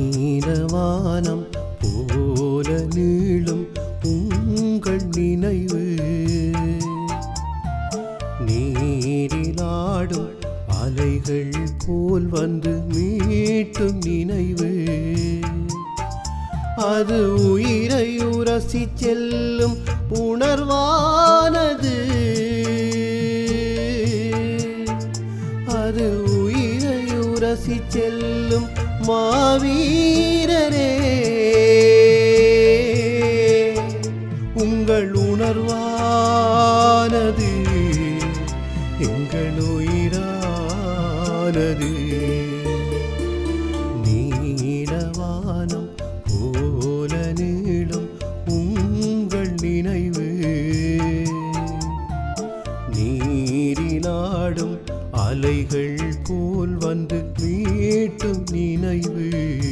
நீலவானம் போல நீளும் உங்கள் நினைவு நீரிலாடும் அலைகள் போல் வந்து மீட்டும் நினைவு அது உயிரை உரசி செல்லும் உணர்வானது அது உயிரை உரசி செல்லும் மாவீரரே உங்கள் உணர்வானது எங்கள் உயிரானது நீலவானம் போல நீளும் உங்கள் நினைவு நீரிலாடும் அலைகள் போல் வந்து மீட்டும் நினைவு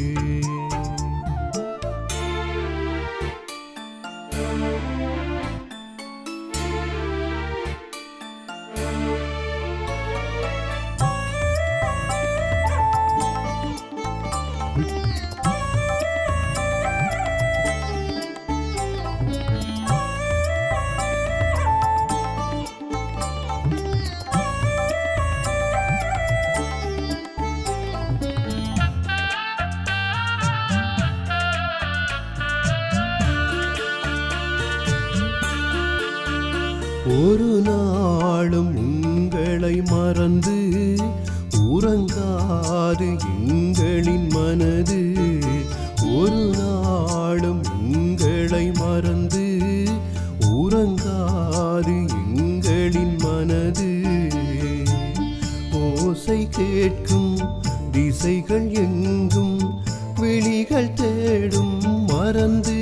ஒரு நாளும் உங்களை மறந்து உறங்காது எங்களின் மனது ஒரு நாளும் உங்களை மறந்து உறங்காது எங்களின் மனது ஓசை கேட்கும் திசைகள் எங்கும் விழிகள் தேடும் மறந்து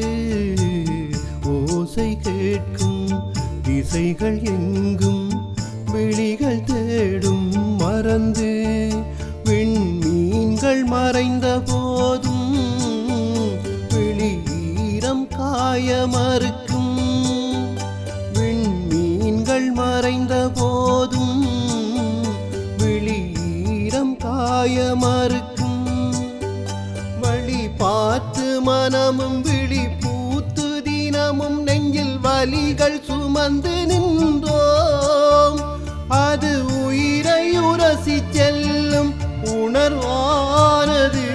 ஓசை கேட்கும் திசைகள் எங்கும் விழிகள் தேடும் மறந்து விண்மீன்கள் மறைந்த போதும் விழிஈரம் காய மறுக்கும் விண்மீன்கள் மறைந்த போதும் விழிஈரம் காய மறுக்கும் வழி பார்த்து மனமும் விழி பூத்து தினமும் நெஞ்சில் வலிகள் சுமந்து நின்றோம் அது உயிரை உரசி செல்லும் உணர்வானது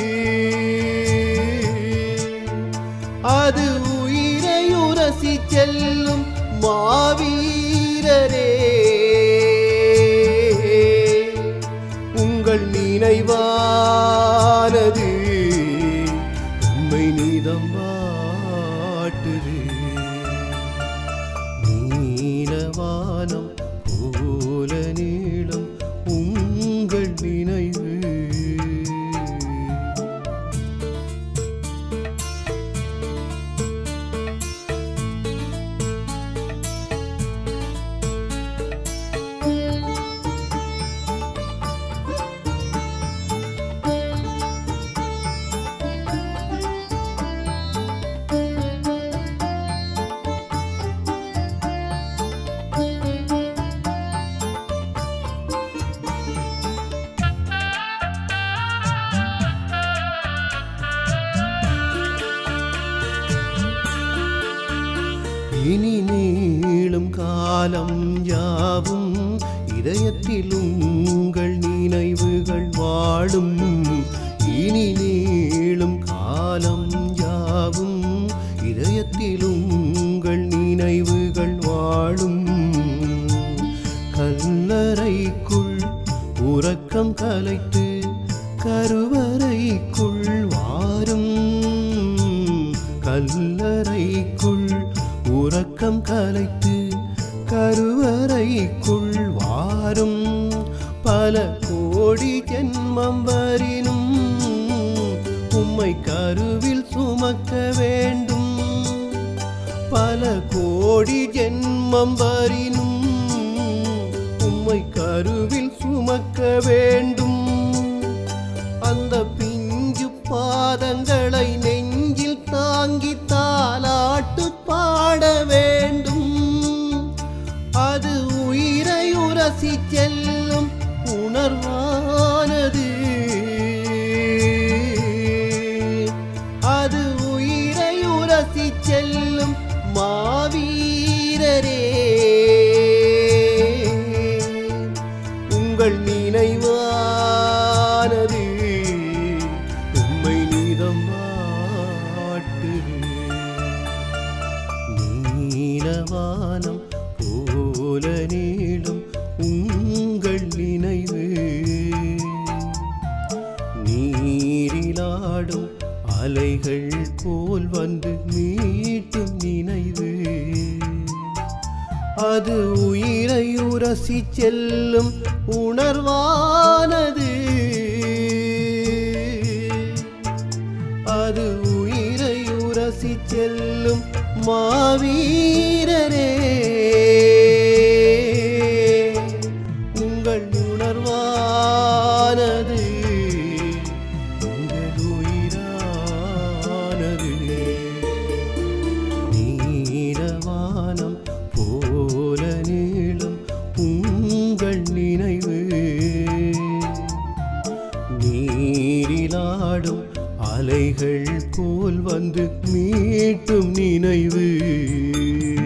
அது உயிரை உரசி செல்லும் மாவீரரே உங்கள் நினைவானது உண்மை நீதம் வாட்டுது நீலவானம் போல நீளம் உங்கள் நினைவு இனி நீளும் காலம் யாவும் இதயத்தில் உங்கள் நினைவுகள் வாழும் இனி நீளும் காலம் யாவும் இதயத்தில் உங்கள் நினைவுகள் வாழும் கல்லறைக்குள் உறக்கம் கலைத்து கருவறைக்குள் வாரும் கல்லறைக்குள் உறக்கம் கலைத்து கருவறைக்குள் வாரும் பல கோடி ஜென்மம் வரினும் உம்மை கருவில் சுமக்க வேண்டும் பல கோடி ஜென்மம் வரினும் உம்மை கருவில் சுமக்க வேண்டும் அந்த பிஞ்சு பாதங்களை நெஞ்சில் தாங்கி தாலாட்டு பாட வேண்டும் அது உயிரை உரசி செல்லும் உணர்வானது நீரிலாடும் அலைகள் போல் வந்து மீட்டும் நினைவு அது உயிரை உரசி செல்லும் உணர்வானது அது உயிரை உரசி செல்லும் மாவீரரே உங்கள் உணர்வானது உங்கள் உயிரானது நீரவானம் போல நீளும் உங்கள் நினைவு நீரிலாடும் அலைகள் போல் வந்து மீட்டும் நினைவு